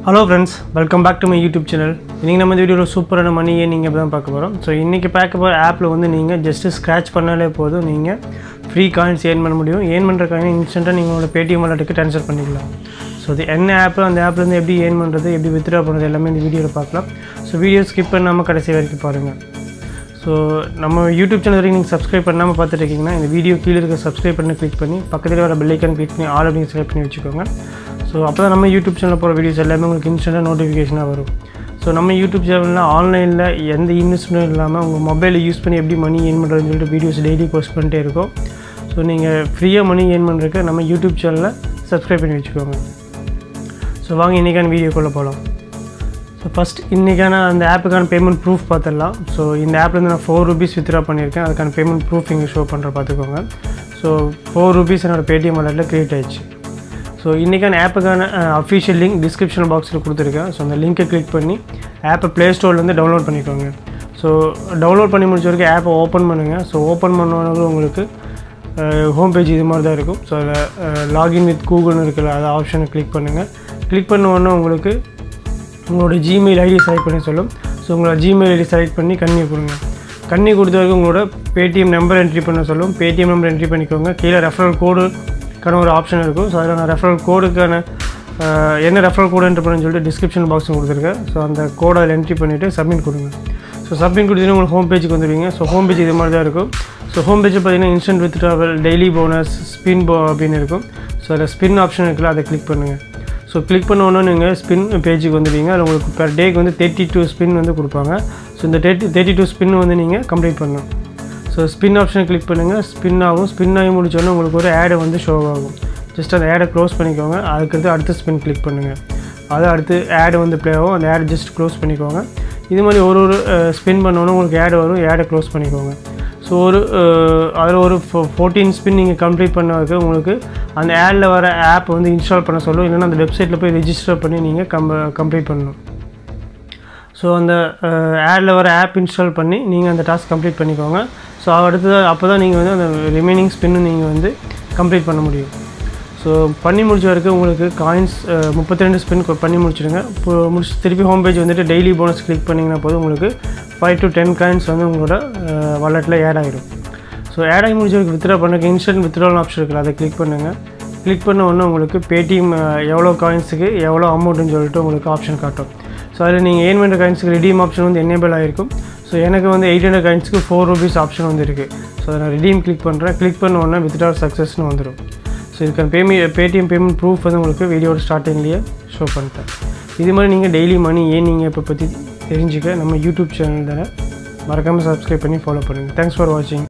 hello friends welcome back to my YouTube channel இன்றைக்கி நம்ம இந்த வீடியோவில் சூப்பரான மணியை நீங்கள் இப்போ தான் பார்க்க போகிறோம் ஸோ இன்றைக்கி பார்க்க போகிற ஆப்பில் வந்து நீங்கள் ஜஸ்ட்டு ஸ்க்ராட்ச் பண்ணாலே போதும் நீங்கள் ஃப்ரீ காயின்ஸ் ஏர்ன் பண்ண முடியும் ஏர்ன் பண்ணுற காயின் இன்ஸ்டண்ட்டாக நீங்கள் உங்களோட பேடிஎம் வாலெட்டுக்கு ட்ரான்ஸ்ஃபர் பண்ணிக்கலாம் ஸோ அது என்ன ஆப் அந்த ஆப்லேருந்து எப்படி ஏர்ன் பண்ணுறது எப்படி வித்ட்ரா பண்ணுறது எல்லாமே இந்த வீடியோவில் பார்க்கலாம் ஸோ வீடியோ ஸ்கிப் பண்ணாமல் கடைசி வரைக்கும் பாருங்கள் ஸோ நம்ம யூடியூப் சேனல் வரைக்கும் நீங்கள் சப்ஸ்கிரைப் பண்ணாமல் பார்த்துட்டு இருக்கீங்கன்னா இந்த வீடியோ கீழே இருக்க சப்ஸ்கிரைப் பண்ணி கிளிக் பண்ணி பக்கத்தில் வர பெல்லைக்கான் கிளிக் பண்ணி ஆல் அப்படின்னு செலக்ட் பண்ணி வச்சுக்கோங்க ஸோ அப்போ தான் நம்ம யூடியூப் சேனலில் போகிற வீடியோஸ் எல்லாமே உங்களுக்கு இன்ஸ்டண்ட்டாக நோட்டிஃபிகேஷனாக வரும் ஸோ நம்ம யூடியூப் சேனலில் ஆன்லைனில் எந்த இன்வெஸ்ட்மெண்ட் இல்லாமல் உங்கள் மொபைலில் யூஸ் பண்ணி எப்படி மணி ஏர்ன் பண்ணுறதுன்னு சொல்லிட்டு வீடியோஸ் டெய்லி போஸ்ட் பண்ணிட்டே இருக்கோம் ஸோ நீங்கள் ஃப்ரீயாக மணி ஏர்ன் பண்ணுறதுக்கு நம்ம யூடியூப் சேனலில் சப்ஸ்கிரைப் பண்ணி வச்சுக்கோங்க ஸோ வாங்க இன்றைக்கான வீடியோக்குள்ளே போகலாம் ஸோ ஃபஸ்ட் இன்றைக்கான அந்த ஆப்புக்கான பேமெண்ட் ப்ரூஃப் பார்த்துடலாம் ஸோ இந்த ஆப்லேருந்து நான் ஃபோர் ருபீஸ் வித்ட்ரா பண்ணியிருக்கேன் அதுக்கான பேமெண்ட் ப்ரூஃப் இங்கே ஷோ பண்ணுற பார்த்துக்கோங்க ஸோ ஃபோர் ருபீஸ் என்னோடய பேடிஎம் வாலெட்டில் க்ரியேட் ஆயிடுச்சு ஸோ இன்றைக்கான ஆப்புக்கான அஃபிஷியல் லிங்க் டிஸ்கிரிப்ஷன் பாக்ஸில் கொடுத்துருக்கேன் ஸோ அந்த லிங்க்கை கிளிக் பண்ணி ஆப்பை ப்ளே ஸ்டோர்லேருந்து டவுன்லோட் பண்ணிக்கோங்க ஸோ டவுன்லோட் பண்ணி முடிச்ச வரைக்கும் ஆப்பை ஓப்பன் பண்ணுங்கள் ஸோ ஓப்பன் பண்ணவங்க உங்களுக்கு ஹோம் பேஜ் இது மாதிரி தான் இருக்கும் ஸோ அதில் லாகின் வித் கூகுள்னு இருக்குல்ல அதை ஆப்ஷனை கிளிக் பண்ணுங்கள் கிளிக் பண்ண உடனே உங்களுக்கு உங்களோட ஜிமெயில் ஐடி செலக்ட் பண்ணி சொல்லும் ஸோ உங்களோட ஜிமெயில் ஐடி செலக்ட் பண்ணி கண்ணி கொடுங்க கண்ணி கொடுத்த வரைக்கும் உங்களோட பேடிஎம் நம்பர் என்ட்ரி பண்ண சொல்லும் பேடிஎம் நம்பர் என்ட்ரி பண்ணிக்கோங்க கீழே ரெஃபரல் கோடுக்கான ஒரு ஆப்ஷன் இருக்கும் ஸோ அதில் நான் ரெஃபரல் கோடுக்கான அஹ், என்ன ரெஃபரல் கோடு என்ட்ரி பண்ணு சொல்லிட்டு டிஸ்கிரிப்ஷன் பாக்ஸ் கொடுத்துருக்கேன் ஸோ அந்த கோடை அதில் என்ட்ரி பண்ணிவிட்டு சப்மிட் கொடுங்க ஸோ சப்மிட் கொடுத்தீங்கன்னா உங்களுக்கு ஹோம் பேஜுக்கு வந்துடுவீங்க ஸோ ஹோம் பேஜ் இது மாதிரி தான் இருக்கும் ஸோ ஹோம் பேஜில் பார்த்தீங்கன்னா instant with travel daily bonus spin போ அப்படின்னு இருக்கும் ஸோ அதில் ஸ்பின் ஆப்ஷன் இருக்குல்ல அதை கிளிக் பண்ணுங்கள் ஸோ கிளிக் பண்ண உடனே நீங்கள் ஸ்பின் பேஜுக்கு வந்துடுவீங்க அதில் உங்களுக்கு பெர் டேக்கு வந்து தேர்ட்டி டூ ஸ்பின் வந்து கொடுப்பாங்க ஸோ இந்த தேர்ட்டி தேர்ட்டி டூ ஸ்பின் வந்து நீங்கள் கம்ப்ளீட் பண்ணணும் ஸோ ஸ்பின் ஆப்ஷனை கிளிக் பண்ணுங்கள் ஸ்பின் ஆகும் ஸ்பின் ஆகி முடிச்சோடனே உங்களுக்கு ஒரு ஆடு வந்து ஷோ ஆகும் ஜஸ்ட் அந்த ஆடை க்ளோஸ் பண்ணிக்கோங்க அதுக்கடுத்து அடுத்த ஸ்பின் கிளிக் பண்ணுங்கள் அது அடுத்து ஆடு வந்து ப்ளே ஆகும் அந்த ஆடு ஜஸ்ட் க்ளோஸ் பண்ணிக்கோங்க இது மாதிரி ஒரு ஒரு ஸ்பின் பண்ணோன்னே உங்களுக்கு ஆடு வரும் ஆடை க்ளோஸ் பண்ணிக்கோங்க ஸோ ஒரு அதில் ஒரு ஃபோர்டீன் ஸ்பின் நீங்கள் கம்ப்ளீட் பண்ணதுக்கு உங்களுக்கு அந்த ஆடில் வர ஆப் வந்து இன்ஸ்டால் பண்ண சொல்லும் இல்லைன்னா அந்த வெப்சைட்டில் போய் ரெஜிஸ்டர் பண்ணி நீங்கள் கம் கம்ப்ளீட் பண்ணணும் ஸோ அந்த ஆடில் வர ஆப் இன்ஸ்டால் பண்ணி நீங்கள் அந்த டாஸ்க் கம்ப்ளீட் பண்ணிக்கோங்க ஸோ அடுத்தது அப்போ தான் நீங்கள் வந்து அந்த ரிமைனிங் ஸ்பின்னு நீங்கள் வந்து கம்ப்ளீட் பண்ண முடியும் ஸோ பண்ணி முடிச்ச வரைக்கும் உங்களுக்கு காயின்ஸ் முப்பத்தி ரெண்டு ஸ்பின் பண்ணி முடிச்சிடுங்க இப்போ முடிச்சு திருப்பி ஹோம் பேஜ் வந்துட்டு டெய்லி போனஸ் கிளிக் பண்ணிங்கன்னா போதும் உங்களுக்கு ஃபைவ் டு டென் காயின்ஸ் வந்து உங்களோட வாலெட்டில் ஆட் ஆகிடும் ஸோ ஆட் ஆகி முடிச்ச வரைக்கும் வித்ரா பண்ணுறதுக்கு இன்ஸ்டன்ட் வித்ட்ரால் ஆப்ஷன் இருக்குல்ல அதை கிளிக் பண்ணுங்கள் கிளிக் பண்ண உடனே உங்களுக்கு பேடிஎம் எவ்வளோ காயின்ஸுக்கு எவ்வளோ அமௌண்ட்டுன்னு சொல்லிட்டு உங்களுக்கு ஆப்ஷன் காட்டும் ஸோ அதில் நீங்கள் ஏன் பண்ணுற காயின்ஸுக்கு ரெடீம் ஆப்ஷன் வந்து எனேபிள் ஆகிருக்கும் ஸோ எனக்கு வந்து எயிட் ஹண்ட்ரட் காயின்ஸுக்கு ஃபோர் ருபீஸ் ஆப்ஷன் வந்து இருக்குது ஸோ அதை நான் ரெடீம் கிளிக் பண்ணுறேன் கிளிக் பண்ண உடனே வித்ட்ரால் சக்ஸஸ்னு வந்துடும் ஸோ இதுக்கான பேமெண்ட் பேடிஎம் பேமெண்ட் ப்ரூஃப் வந்து உங்களுக்கு வீடியோட ஸ்டார்டிங்லேயே ஷோ பண்ணிட்டேன் இது மாதிரி நீங்கள் டெய்லி மணி ஏன் நீங்கள் இப்போ பற்றி தெரிஞ்சுக்க நம்ம யூடியூப் சேனல் தானே மறக்காமல் சப்ஸ்கிரைப் பண்ணி ஃபாலோ பண்ணுங்கள் தேங்க்ஸ் ஃபார் வாட்சிங்